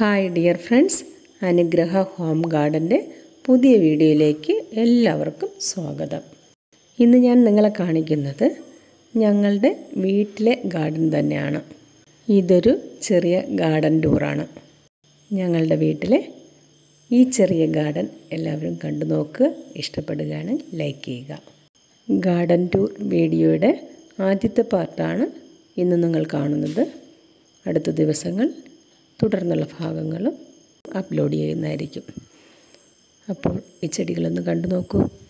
hi dear friends Anugraha home ഗാർഡൻ്റെ പുതിയ വീഡിയോയിലേക്ക് എല്ലാവർക്കും സ്വാഗതം ഇന്ന് ഞാൻ നിങ്ങളെ കാണിക്കുന്നത് ഞങ്ങളുടെ വീട്ടിലെ ഗാർഡൻ തന്നെയാണ് ഇതൊരു ചെറിയ ഗാർഡൻ ടൂറാണ് ഞങ്ങളുടെ വീട്ടിലെ ഈ ചെറിയ ഗാർഡൻ എല്ലാവരും കണ്ടു നോക്കുക ഇഷ്ടപ്പെടുകയാണ് ലൈക്ക് ചെയ്യുക ഗാർഡൻ ടൂർ വീഡിയോയുടെ ആദ്യത്തെ പാർട്ടാണ് ഇന്ന് നിങ്ങൾ കാണുന്നത് അടുത്ത ദിവസങ്ങൾ തുടർന്നുള്ള ഭാഗങ്ങളും അപ്ലോഡ് ചെയ്യുന്നതായിരിക്കും അപ്പോൾ ഈ ചെടികളൊന്ന് കണ്ടു നോക്കൂ